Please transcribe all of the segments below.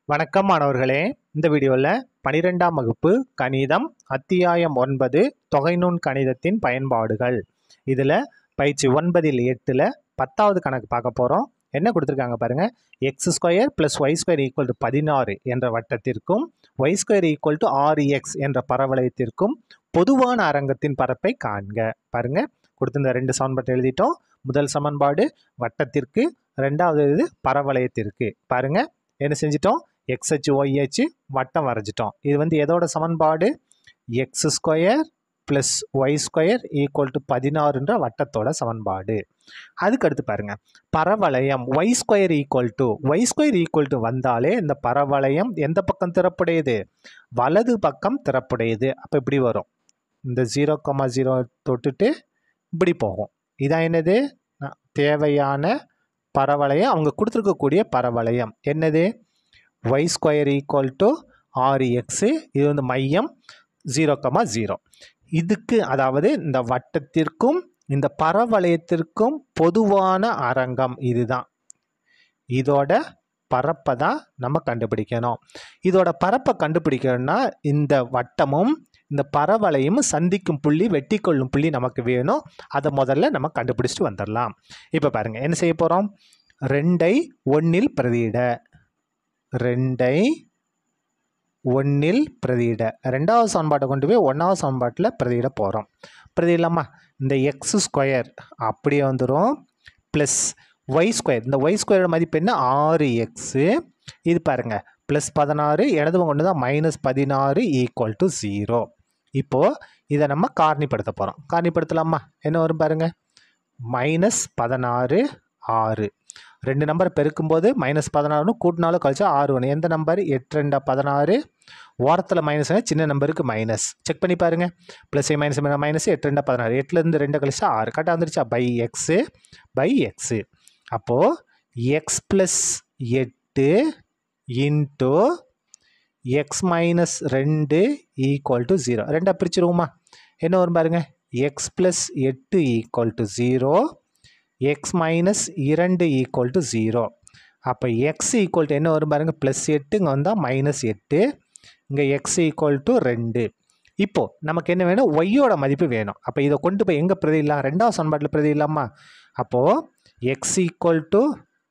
வணக்கம் மாணவர்களே இந்த வீடியோவில் பனிரெண்டாம் வகுப்பு கணிதம் அத்தியாயம் ஒன்பது தொகைநுண் கணிதத்தின் பயன்பாடுகள் இதில் பயிற்சி ஒன்பதில் எட்டில் பத்தாவது கணக்கு பார்க்க போகிறோம் என்ன கொடுத்துருக்காங்க பாருங்க X square plus Y square equal to பதினாறு என்ற வட்டத்திற்கும் ஒய் ஸ்கொயர் ஈக்குவல் டு ஆறு எக்ஸ் என்ற பரவளையத்திற்கும் பொதுவான அரங்கத்தின் பரப்பை காண்க பாருங்க கொடுத்திருந்த ரெண்டு சமன்பாட்டை எழுதிட்டோம் முதல் சமன்பாடு வட்டத்திற்கு ரெண்டாவது இது பரவளையத்திற்கு பாருங்க என்ன செஞ்சிட்டோம் எக்ஸ் ஹெச் ஒய் ஹெச் வட்டம் வரைஞ்சிட்டோம் இது வந்து எதோட சமன்பாடு X square plus Y square equal to பதினாறுன்ற வட்டத்தோட சமன்பாடு அதுக்கு அடுத்து பாருங்க பரவளையம் Y square equal to Y square equal to வந்தாலே இந்த பரவளையம் எந்த பக்கம் திறப்புடையது வலது பக்கம் திறப்புடையது அப்போ இப்படி வரும் இந்த ஜீரோ கமா ஜீரோ தொட்டுட்டு இப்படி போகும் இதான் என்னது ந- தேவையான பரவளையம் அவங்க கொடுத்துருக்கக்கூடிய பரவளையம் என்னது ஒய் ஸ்கொயர் ஈக்குவல் டு ஆறு எக்ஸு இது வந்து மையம் ஜீரோ கமா ஜீரோ இதுக்கு அதாவது இந்த வட்டத்திற்கும் இந்த பரவளையத்திற்கும் பொதுவான அரங்கம் இதுதான் இதோட பரப்பை தான் நம்ம கண்டுபிடிக்கணும் இதோட பரப்பை கண்டுபிடிக்கணும்னா இந்த வட்டமும் இந்த பரவளையும் சந்திக்கும் புள்ளி வெட்டி கொள்ளும் புள்ளி நமக்கு வேணும் அதை முதல்ல நம்ம கண்டுபிடிச்சிட்டு வந்துடலாம் இப்போ பாருங்கள் என்ன செய்ய போகிறோம் ரெண்டை ஒன்றில் பிரதியிட ரெண்டை ஒன்றில் பிரதியிட ரெண்டாவது சமன்பாட்டை கொண்டு போய் ஒன்றாவது சமன்பாட்டில் பிரதியிட போகிறோம் பிரதியிடலாமா இந்த எக்ஸ் ஸ்கொயர் அப்படியே வந்துடும் ப்ளஸ் ஒய் ஸ்கொயர் இந்த ஒய் ஸ்கொயரோட மதிப்பு என்ன ஆறு எக்ஸு இது பாருங்கள் ப்ளஸ் பதினாறு இடது கொண்டு தான் மைனஸ் பதினாறு ஈக்குவல் டு ஜீரோ இப்போது இதை நம்ம காரணிப்படுத்த போகிறோம் காரணிப்படுத்தலாமா என்ன வரும் பாருங்கள் மைனஸ் பதினாறு ஆறு ரெண்டு நம்பர் பெருக்கும்போது மைனஸ் பதினாறுன்னு கூட்டினாலும் கழிச்சா ஆறு ஒன்று எந்த நம்பர் எட்டு ரெண்டா பதினாறு ஓரத்தில் மைனஸ் சின்ன நம்பருக்கு மைனஸ் செக் பண்ணி பாருங்க ப்ளஸ் மைனஸ் மைனஸ் எட்டு ரெண்டா பதினாறு எட்டுலேருந்து ரெண்டு கழிச்சா ஆறு கரெக்டாக வந்துருச்சா பை எக்ஸு பை எக்ஸு அப்போது எக்ஸ் ப்ளஸ் எட்டு இன்ட்டு எக்ஸ் மைனஸ் ரெண்டு ஈக்குவல் டு ஜீரோ ரெண்டாக பிரிச்சிருவோமா என்ன வரும் பாருங்க எக்ஸ் ப்ளஸ் எட்டு equal to zero X minus இரண்டு ஈக்குவல் டு ஜீரோ அப்போ எக்ஸ் ஈக்குவல் டு என்ன வரும் பாருங்க ப்ளஸ் எட்டு இங்கே வந்தால் மைனஸ் எட்டு இங்கே எக்ஸ் ஈக்குவல் டு ரெண்டு இப்போது நமக்கு என்ன வேணும் ஒய்யோட மதிப்பு வேணும் அப்போ இதை கொண்டு போய் எங்கே பிரதியிடலாம் ரெண்டாவது சமன்பாட்டில் பிரதியிடலாமா அப்போது எக்ஸ் ஈக்குவல் டு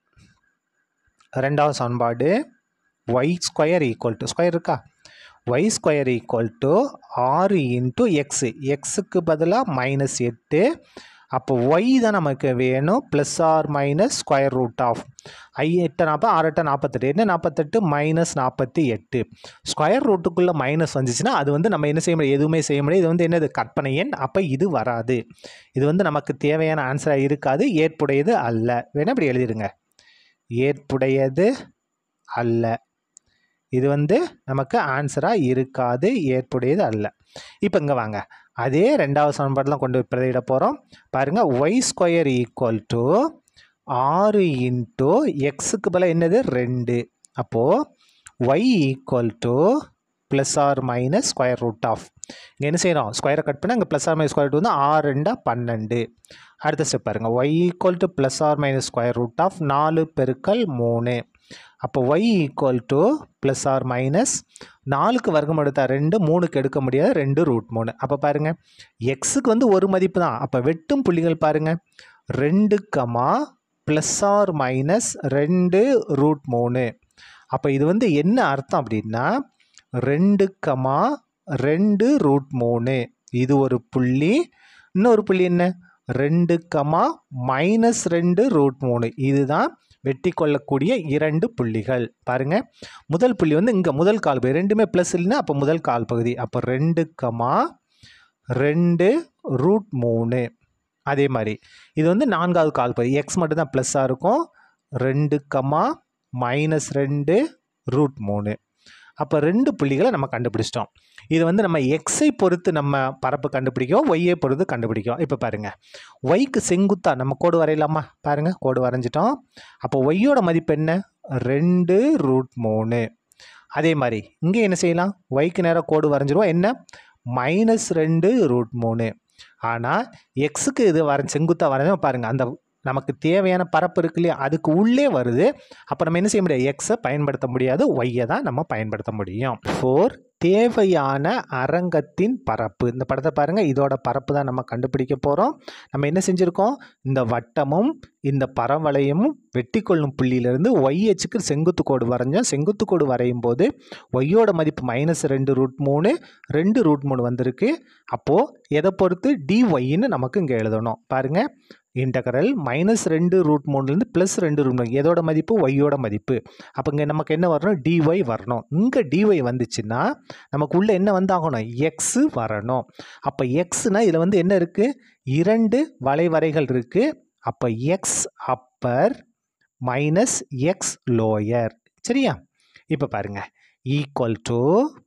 ரெண்டாவது சமன்பாடு Y square equal to square இருக்கா ஒய் ஸ்கொயர் ஈக்குவல் டு ஆறு இன்ட்டு எக்ஸு எக்ஸுக்கு பதிலாக மைனஸ் எட்டு அப்போ ஒய் தான் நமக்கு வேணும் plus or minus square root of ஐ எட்டு நாற்பது ஆறு எட்டு நாற்பத்தெட்டு என்ன நாற்பத்தெட்டு மைனஸ் நாற்பத்தி எட்டு ஸ்கொயர் ரூட்டுக்குள்ளே மைனஸ் வந்துச்சுன்னா அது வந்து நம்ம என்ன செய்ய முடியாது எதுவுமே செய்ய முடியாது இது வந்து என்னது கற்பனை எண் அப்போ இது வராது இது வந்து நமக்கு தேவையான ஆன்சராக இருக்காது ஏற்புடையது அல்ல வேணா இப்படி எழுதிடுங்க ஏற்புடையது அல்ல இது வந்து நமக்கு ஆன்சராக இருக்காது ஏற்புடையது அல்ல இப்போ இங்கே வாங்க அதே ரெண்டாவது சமன்பாடெலாம் கொண்டு போய் பிரதியிட போகிறோம் பாருங்கள் ஒய் ஸ்கொயர் ஈக்குவல் டு ஆறு இன்ட்டு எக்ஸுக்கு பதிலாக என்னது ரெண்டு அப்போது Y equal to plus or minus square root of இங்கே என்ன செய்யணும் ஸ்கொயரை கட் பண்ணால் இங்கே plus or minus square root வந்து ஆறு ரெண்டா பன்னெண்டு அடுத்த ஸ்டெப் பாருங்கள் Y equal to plus or minus square root of நாலு பெருக்கல் மூணு அப்போ Y equal to plus or minus நாலுக்கு வர்க்கம் எடுத்தா ரெண்டு மூணுக்கு எடுக்க முடியாது ரெண்டு ரூட் மூணு அப்போ பாருங்கள் எக்ஸுக்கு வந்து ஒரு மதிப்பு தான் அப்போ வெட்டும் புள்ளிகள் பாருங்கள் ரெண்டு கமா ப்ளஸ் ஆர் மைனஸ் ரெண்டு ரூட் மூணு அப்போ இது வந்து என்ன அர்த்தம் அப்படின்னா ரெண்டு கமா ரெண்டு ரூட் மூணு இது ஒரு புள்ளி இன்னொரு புள்ளி என்ன ரெண்டு கமா மைனஸ் ரெண்டு ரூட் மூணு இதுதான் வெட்டி கொள்ளக்கூடிய இரண்டு புள்ளிகள் பாருங்க முதல் புள்ளி வந்து இங்கே முதல் கால் பகுதி ரெண்டுமே ப்ளஸ் இல்லைன்னா அப்போ முதல் கால் பகுதி அப்போ ரெண்டு கமா ரெண்டு ரூட் மூணு அதே மாதிரி இது வந்து நான்காவது கால் பகுதி எக்ஸ் மட்டும் தான் ப்ளஸ்ஸாக இருக்கும் ரெண்டு கமா மைனஸ் ரெண்டு ரூட் மூணு அப்போ ரெண்டு புள்ளிகளை நம்ம கண்டுபிடிச்சிட்டோம் இது வந்து நம்ம எக்ஸை பொறுத்து நம்ம பரப்பு கண்டுபிடிக்கும் ஒய்யை பொறுத்து கண்டுபிடிக்கும் இப்போ பாருங்கள் ஒய்க்கு செங்குத்தா நம்ம கோடு வரையலாமா பாருங்கள் கோடு வரைஞ்சிட்டோம் அப்போ ஒய்யோட மதிப்பு என்ன ரெண்டு ரூட் மூணு அதே மாதிரி இங்கே என்ன செய்யலாம் ஒய்க்கு நேராக கோடு வரைஞ்சிருவோம் என்ன மைனஸ் ரெண்டு ரூட் மூணு ஆனால் எக்ஸுக்கு இது வர செங்குத்தா வரைஞ்சோம் பாருங்கள் அந்த நமக்கு தேவையான பரப்பு இருக்கு இல்லையா அதுக்கு உள்ளே வருது அப்போ நம்ம என்ன செய்ய முடியாது எக்ஸை பயன்படுத்த முடியாது ஒய்யை தான் நம்ம பயன்படுத்த முடியும் ஃபோர் தேவையான அரங்கத்தின் பரப்பு இந்த படத்தை பாருங்கள் இதோட பரப்பு தான் நம்ம கண்டுபிடிக்க போகிறோம் நம்ம என்ன செஞ்சுருக்கோம் இந்த வட்டமும் இந்த பரவளையமும் வெட்டி கொள்ளும் புள்ளியிலிருந்து ஒய் எச்சுக்கு செங்குத்து கோடு வரைஞ்சோம் செங்குத்து கோடு வரையும் போது ஒய்யோட மதிப்பு மைனஸ் ரெண்டு ரூட் மூணு ரெண்டு ரூட் மூணு வந்திருக்கு அப்போது எதை பொறுத்து டிஒய்ன்னு நமக்கு இங்கே எழுதணும் பாருங்கள் இன்டகரல் மைனஸ் ரெண்டு ரூட் மூணுலேருந்து ப்ளஸ் ரெண்டு ரூட் மூணு எதோட மதிப்பு ஒய்யோட மதிப்பு அப்போ இங்கே நமக்கு என்ன வரணும் டிஒய் வரணும் இங்கே டிஒய் வந்துச்சுன்னா நமக்கு உள்ள என்ன வந்தாகணும் எக்ஸு வரணும் அப்போ எக்ஸ்னால் இதில் வந்து என்ன இருக்குது இரண்டு வளைவரைகள் இருக்குது அப்போ X upper minus X lower சரியா இப்போ பாருங்க ஈக்குவல் டு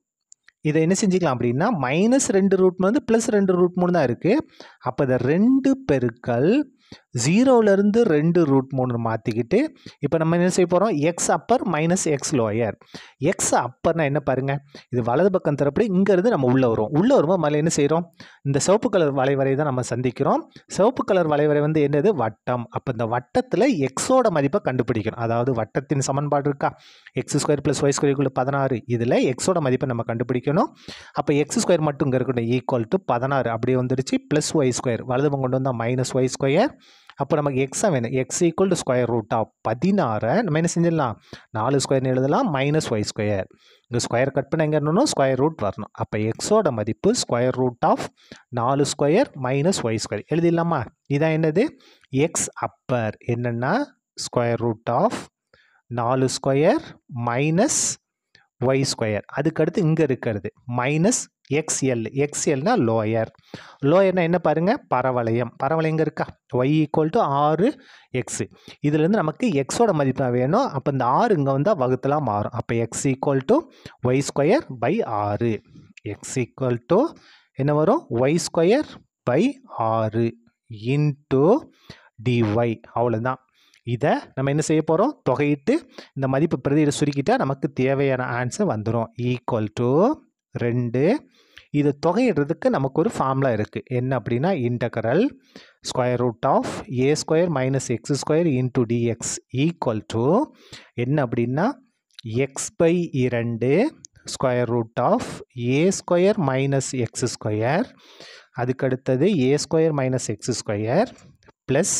இதை என்ன செஞ்சுக்கலாம் அப்படின்னா மைனஸ் ரெண்டு ரூட் மூணு வந்து ப்ளஸ் ரெண்டு ரூட் மூணு தான் இருக்குது அப்போ இதை ரெண்டு பெருக்கல் ஜீரோலேருந்து ரெண்டு ரூட் மூணு மாற்றிக்கிட்டு இப்போ நம்ம என்ன செய்ய போகிறோம் X upper minus X lower X அப்பர்னா என்ன பாருங்கள் இது வலது பக்கம் தரப்படி இங்கேருந்து நம்ம உள்ளே வரும் உள்ளே வரும்போது மேலே என்ன செய்கிறோம் இந்த சிவப்பு கலர் வளைவரை தான் நம்ம சந்திக்கிறோம் சிவப்பு கலர் வளைவரை வந்து என்னது வட்டம் அப்போ இந்த வட்டத்தில் எக்ஸோட மதிப்பை கண்டுபிடிக்கணும் அதாவது வட்டத்தின் சமன்பாடு இருக்கா X square plus Y square பதினாறு இதில் எக்ஸோட மதிப்பை நம்ம கண்டுபிடிக்கணும் அப்போ எக்ஸ் ஸ்கொயர் மட்டும் இங்கே இருக்கணும் ஈக்குவல் டு பதினாறு அப்படியே வந்துருச்சு ப்ளஸ் ஒய் ஸ்கொயர் வலது பக்கம் கொண்டு வந்தால் மைனஸ் ஒய் ஸ்கொயர் அப்போ நமக்கு எக்ஸாக வேணும் X equal to square root of பதினாறை நம்ம என்ன செஞ்சிடலாம் நாலு ஸ்கொயர்னு எழுதலாம் மைனஸ் ஒய் ஸ்கொயர் இங்கே ஸ்கொயர் கட் பண்ண எங்கே இருக்கணும் ஸ்கொயர் ரூட் வரணும் அப்போ எக்ஸோட மதிப்பு ஸ்கொயர் ரூட் ஆஃப் நாலு ஸ்கொயர் மைனஸ் ஒய் ஸ்கொயர் எழுதிடலாமா இதான் என்னது எக்ஸ் அப்பர் என்னென்னா ஸ்கொயர் ரூட் ஆஃப் நாலு ஸ்கொயர் மைனஸ் ஒய் ஸ்கொயர் அதுக்கடுத்து இங்கே இருக்கிறது மைனஸ் எக்ஸ்எல் எக்ஸ்எல்னா லோயர் லோயர்னா என்ன பாருங்கள் பரவளையம் பரவளையம் எங்கே இருக்கா ஒய் ஈக்குவல் டு ஆறு எக்ஸு இதுலேருந்து நமக்கு எக்ஸோட மதிப்பு வேணும் அப்போ இந்த ஆறு இங்கே வந்தால் வகுத்தலாம் மாறும் அப்போ X equal to Y square by ஆறு எக்ஸ் ஈக்குவல் டு என்ன வரும் ஒய் ஸ்கொயர் பை ஆறு இன்ட்டு டிஒய் அவ்வளோதான் இதை நம்ம என்ன செய்ய போகிறோம் தொகையிட்டு இந்த மதிப்பு பிரதியிட சுருக்கிட்டா நமக்கு தேவையான ஆன்சர் வந்துடும் ஈக்குவல் டு ரெண்டு இது தொகையிடுறதுக்கு நமக்கு ஒரு ஃபார்முலா இருக்குது என்ன அப்படின்னா integral square root of A square minus X square into D X equal to என்ன அப்படின்னா எக்ஸ் பை இரண்டு square root of A square minus X square அதுக்கடுத்தது A square minus X square plus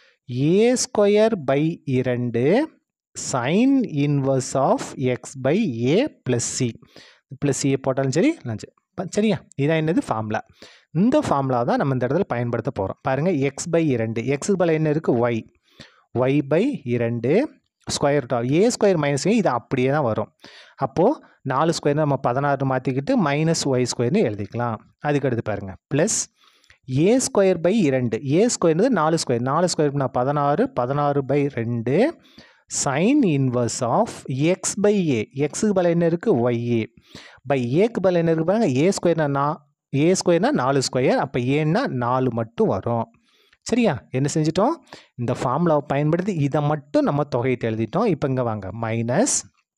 A square by இரண்டு sine inverse of X by A plus C plus சியை போட்டாலும் சரி நான் சரி ப- சரியா இதான் என்னது ஃபார்முலா இந்த ஃபார்முலா தான் நம்ம இந்த இடத்துல பயன்படுத்த போகிறோம் பாருங்கள் எக்ஸ் பை இரண்டு எக்ஸுக்கு பதில் என்ன இருக்குது ஒய் ஒய் பை இரண்டு square root of A square minus இது அப்படியே தான் வரும் அப்போது நாலு ஸ்கொயர் நம்ம பதினாறு மாற்றிக்கிட்டு மைனஸ் ஒய் ஸ்கொயர்னு எழுதிக்கலாம் அதுக்கு அடுத்து பாருங்கள் ப்ளஸ் ஏ ஸ்கொயர் பை இரண்டு ஏ ஸ்கொயர்னது நாலு ஸ்கொயர் நாலு ஸ்கொயர் நான் பதினாறு பதினாறு பை ரெண்டு sine inverse of X by A எக்ஸுக்கு பதில் என்ன இருக்குது ஒய்ஏ பை ஏக்கு பதில் என்ன இருக்குது பாருங்க ஏ ஸ்கொயர்னா நான் ஏ ஸ்கொயர்னா நாலு ஸ்கொயர் அப்போ ஏன்னா நாலு மட்டும் வரும் சரியா என்ன செஞ்சிட்டோம் இந்த ஃபார்முலாவை பயன்படுத்தி இதை மட்டும் நம்ம தொகையிட்டு எழுதிட்டோம் இப்போ இங்கே வாங்க மைனஸ்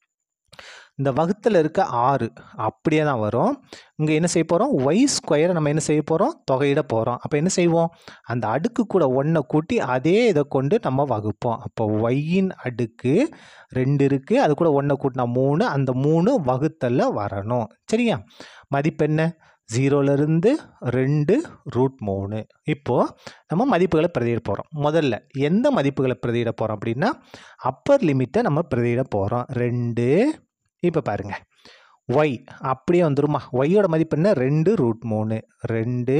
இந்த வகுத்தில் இருக்க ஆறு அப்படியே தான் வரும் இங்கே என்ன செய்ய போகிறோம் ஒய் ஸ்கொயரை நம்ம என்ன செய்ய போகிறோம் தொகையிட போகிறோம் அப்போ என்ன செய்வோம் அந்த அடுக்கு கூட ஒன்றை கூட்டி அதே இதை கொண்டு நம்ம வகுப்போம் அப்போ ஒய்யின் அடுக்கு ரெண்டு இருக்குது அது கூட ஒன்றை கூட்டினா மூணு அந்த மூணு வகுத்தல்ல வரணும் சரியா மதிப்பு என்ன ஜீரோலேருந்து ரெண்டு ரூட் மூணு இப்போது நம்ம மதிப்புகளை பிரதியிட போகிறோம் முதல்ல எந்த மதிப்புகளை பிரதியிட போகிறோம் அப்படின்னா அப்பர் லிமிட்டை நம்ம பிரதியிட போகிறோம் ரெண்டு இப்போ பாருங்க ஒய் அப்படியே வந்துருமா ஒய்யோட மதிப்பு என்ன ரெண்டு ரூட் மூணு ரெண்டு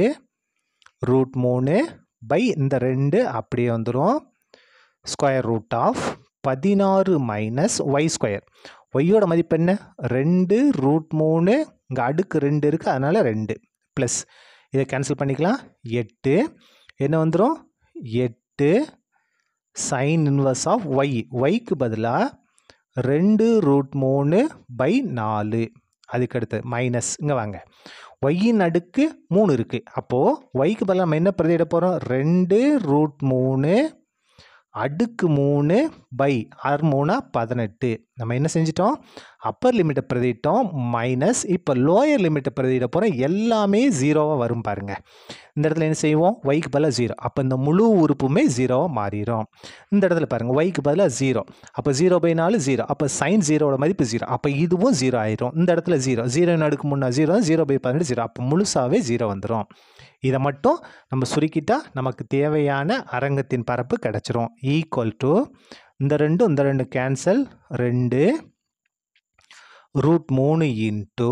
ரூட் மூணு பை இந்த ரெண்டு அப்படியே வந்துடும் ஸ்கொயர் ரூட் ஆஃப் பதினாறு மைனஸ் ஒய் ஸ்கொயர் ஒய்யோட மதிப்பு என்ன ரெண்டு ரூட் மூணு இங்கே அடுக்கு ரெண்டு இருக்குது அதனால் ரெண்டு ப்ளஸ் இதை கேன்சல் பண்ணிக்கலாம் எட்டு என்ன வந்துடும் எட்டு சைன் இன்வர்ஸ் ஆஃப் ஒய் ஒய்க்கு பதிலாக ரெண்டு ரூட் மூணு பை நாலு அதுக்கடுத்து மைனஸ் இங்கே வாங்க ஒய்யின் அடுக்கு மூணு இருக்குது அப்போது ஒய்க்கு பதிலாக நம்ம என்ன பிரதியிட போகிறோம் ரெண்டு ரூட் மூணு அடுக்கு மூணு பை ஆறு மூணா பதினெட்டு நம்ம என்ன செஞ்சிட்டோம் அப்பர் லிமிட்டை பிரதிட்டோம் மைனஸ் இப்போ லோயர் லிமிட்டை பிரதிட போகிறோம் எல்லாமே ஜீரோவாக வரும் பாருங்க இந்த இடத்துல என்ன செய்வோம் ஒய்க்கு பதிலாக ஜீரோ அப்போ இந்த முழு உறுப்புமே ஜீரோவாக மாறிடும் இந்த இடத்துல பாருங்கள் ஒய்க்கு பதிலாக ஜீரோ அப்போ ஜீரோ பை நாலு ஜீரோ அப்போ சைன் ஜீரோட மதிப்பு ஜீரோ அப்போ இதுவும் ஜீரோ ஆயிரும் இந்த இடத்துல ஜீரோ ஜீரோ நடுக்கு முன்னா ஜீரோ ஜீரோ பை பதினெட்டு ஜீரோ அப்போ முழுசாகவே ஜீரோ வந்துடும் இதை மட்டும் நம்ம சுருக்கிட்டா நமக்கு தேவையான அரங்கத்தின் பரப்பு கிடச்சிரும் ஈக்குவல் டு இந்த ரெண்டும் இந்த ரெண்டு கேன்சல் ரெண்டு ரூட் மூணு இன்ட்டு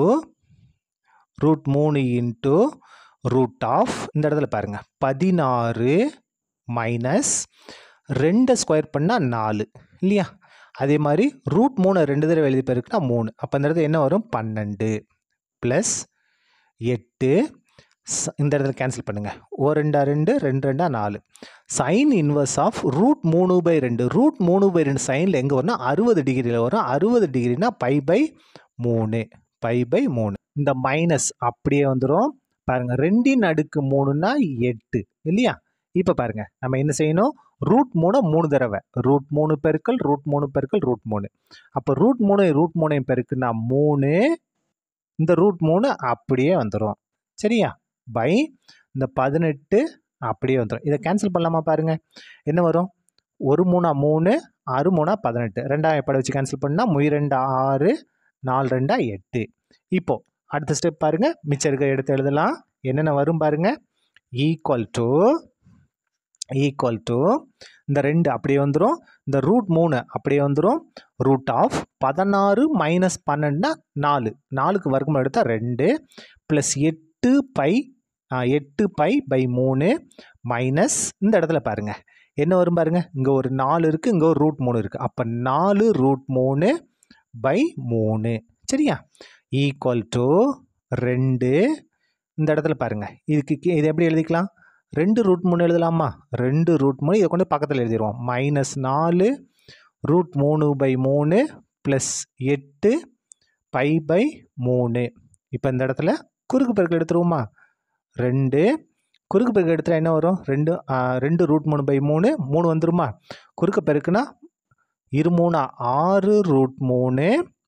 ரூட் மூணு இன்ட்டு ரூட் ஆஃப் இந்த இடத்துல பாருங்கள் பதினாறு மைனஸ் ரெண்டை ஸ்கொயர் பண்ணால் நாலு இல்லையா அதே மாதிரி ரூட் மூணு ரெண்டு தடவை எழுதி பெருக்குனா மூணு அப்போ இந்த இடத்துல என்ன வரும் பன்னெண்டு ப்ளஸ் எட்டு ச- இந்த இடத்துல கேன்சல் பண்ணுங்கள் ஓ ரெண்டா ரெண்டு ரெண்டு ரெண்டா நாலு சைன் இன்வர்ஸ் ஆஃப் ரூட் மூணு பை ரெண்டு ரூட் மூணு பை ரெண்டு சைனில் எங்கே வரும்னா அறுபது டிகிரியில் வரும் அறுபது டிகிரினா பை பை மூணு பை பை மூணு இந்த மைனஸ் அப்படியே வந்துடும் பாருங்க ரெண்டின் அடுக்கு மூணுன்னா எட்டு இல்லையா இப்போ பாருங்க நம்ம என்ன செய்யணும் ரூட் மூணு மூணு தடவை ரூட் மூணு பெருக்கல் ரூட் மூணு பெருக்கல் ரூட் மூணு அப்போ ரூட் மூணு ரூட் மூணையும் பெருக்குன்னா மூணு இந்த ரூட் மூணு அப்படியே வந்துடும் சரியா பை இந்த பதினெட்டு அப்படியே வந்துடும் இதை கேன்சல் பண்ணலாமா பாருங்க என்ன வரும் ஒரு மூணா மூணு ஆறு மூணா பதினெட்டு ரெண்டாயிரம் படம் வச்சு கேன்சல் பண்ணால் முய் ரெண்டு ஆறு நாலு ரெண்டா எட்டு இப்போ அடுத்த ஸ்டெப் பாருங்க மிச்சம் இருக்க எடுத்து எழுதலாம் என்னென்ன வரும் பாருங்க ஈக்குவல் டு ஈக்குவல் டு இந்த ரெண்டு அப்படியே வந்துடும் இந்த ரூட் மூணு அப்படியே வந்துடும் ரூட் ஆஃப் பதினாறு மைனஸ் பன்னெண்டுனா நாலு நாலுக்கு வர்க்கம் எடுத்தால் ரெண்டு ப்ளஸ் எட்டு பை ஆ, எட்டு பை பை மூணு மைனஸ் இந்த இடத்துல பாருங்க என்ன வரும் பாருங்க இங்கே ஒரு நாலு இருக்குது இங்கே ஒரு ரூட் மூணு இருக்குது அப்போ நாலு ரூட் மூணு பை மூணு சரியா ஈக்குவல் டு ரெண்டு இந்த இடத்துல பாருங்க இதுக்கு கீ- இது எப்படி எழுதிக்கலாம் ரெண்டு ரூட் மூணு எழுதலாமா ரெண்டு ரூட் மூணு இதை கொண்டு பக்கத்தில் எழுதிடுவோம் மைனஸ் நாலு ரூட் மூணு பை மூணு ப்ளஸ் எட்டு பை பை மூணு இப்போ இந்த இடத்துல குறுக்கு பெருக்கல் எடுத்துருவோமா ரெண்டு குறுக்கு பெருக்கல் எடுத்துட்டா என்ன வரும் ரெண்டு ஆ, ரெண்டு ரூட் மூணு பை மூணு மூணு வந்துருமா குறுக்கு பெருக்குனா இரு மூணா ஆறு ரூட் மூணு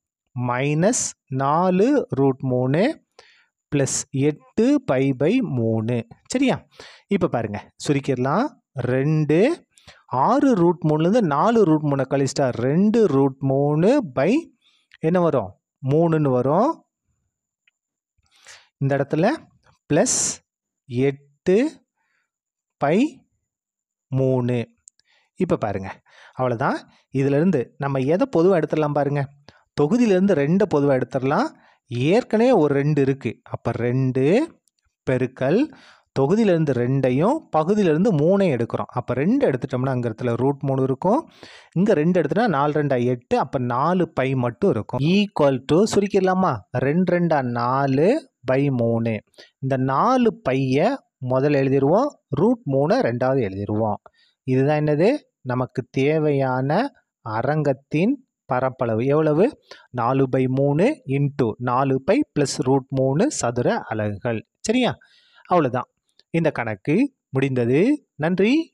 மைனஸ் நாலு ரூட் மூணு ப்ளஸ் எட்டு பை பை மூணு சரியா இப்போ பாருங்க சுருக்கிடலாம் ரெண்டு ஆறு ரூட் மூணுலேருந்து நாலு ரூட் மூணை கழிச்சிட்டா ரெண்டு ரூட் மூணு பை என்ன வரும் மூணுன்னு வரும் இந்த இடத்துல ப்ளஸ் எட்டு பை மூணு இப்போ பாருங்க அவ்வளோதான் இதிலிருந்து நம்ம எதை பொதுவாக எடுத்துடலாம் பாருங்க தொகுதியிலேருந்து ரெண்டை பொதுவாக எடுத்துடலாம் ஏற்கனவே ஒரு ரெண்டு இருக்குது அப்போ ரெண்டு பெருக்கல் தொகுதியிலேருந்து ரெண்டையும் பகுதியிலேருந்து மூணையும் எடுக்கிறோம் அப்போ ரெண்டு எடுத்துட்டோம்னா அங்கே இடத்துல ரூட் மூணு இருக்கும் இங்கே ரெண்டு எடுத்துட்டா நாலு ரெண்டா எட்டு அப்போ நாலு பை மட்டும் இருக்கும் ஈக்குவல் டு சுருக்கிடலாமா ரெண்டு ரெண்டா நாலு பை மூணு இந்த நாலு பையை முதல்ல எழுதிடுவோம் ரூட் மூணை ரெண்டாவது எழுதிடுவோம் இதுதான் என்னது நமக்கு தேவையான அரங்கத்தின் பரப்பளவு எவ்வளவு நாலு பை மூணு இன்ட்டு நாலு பை ப்ளஸ் ரூட் மூணு சதுர அலகுகள் சரியா அவ்வளோதான் இந்த கணக்கு முடிந்தது நன்றி